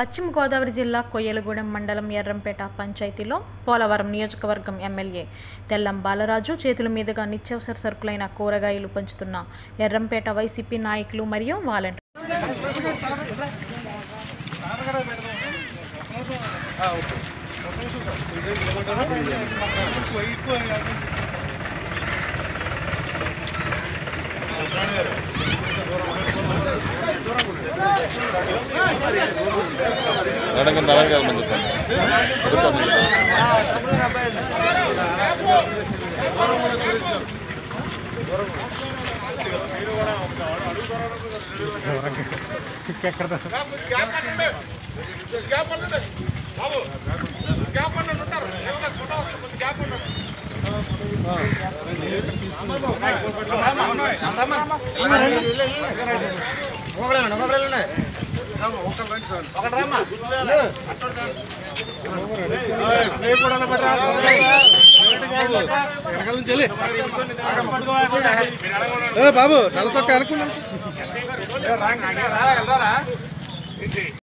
పశ్చిమ గోదావరి జిల్లా కొయ్యలగూడెం మండలం ఎర్రంపేట పంచాయతీలో పోలవరం నియోజకవర్గం ఎమ్మెల్యే తెల్లం బాలరాజు చేతుల మీదుగా నిత్యావసర సరుకులైన కూరగాయలు పంచుతున్న ఎర్రంపేట వైసీపీ నాయకులు మరియు వాలంటీర్లు మేడం కింద అలాగే వెళ్ళమని చెప్పండి బాబు నలసొక్క అనుకున్నాను